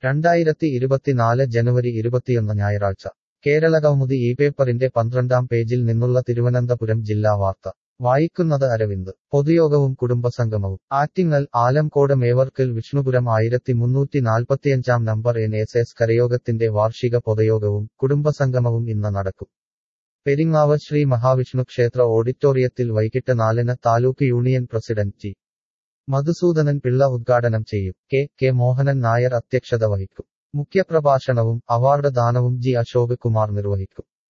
രണ്ടായിരത്തി ഇരുപത്തിനാല് ജനുവരി ഇരുപത്തിയൊന്ന് ഞായറാഴ്ച കേരളകൗമുദി ഈ പേപ്പറിന്റെ പന്ത്രണ്ടാം പേജിൽ നിന്നുള്ള തിരുവനന്തപുരം ജില്ലാ വാർത്ത വായിക്കുന്നത് അരവിന്ദ് പൊതുയോഗവും കുടുംബസംഗമവും ആറ്റിങ്ങൽ ആലംകോട് മേവർക്കൽ വിഷ്ണുപുരം ആയിരത്തി മുന്നൂറ്റി നാൽപ്പത്തിയഞ്ചാം നമ്പർ എൻ എസ് എസ് കരയോഗത്തിന്റെ വാർഷിക പൊതുയോഗവും കുടുംബസംഗമവും ഇന്ന് നടക്കും പെരിങ്ങാവ് ശ്രീ മഹാവിഷ്ണു ക്ഷേത്ര ഓഡിറ്റോറിയത്തിൽ വൈകിട്ട് നാലിന് taluk union president G Madhusoodanan Pillai ഉദ്ഘാടനം ചെയ്യും കെ കെ മോഹനൻ നായർ അധ്യക്ഷത വഹിക്കും മുഖ്യപ്രഭാഷണവും അവാർഡ് ദാനവും ജി അശോക് കുമാർ നിർവഹിക്കും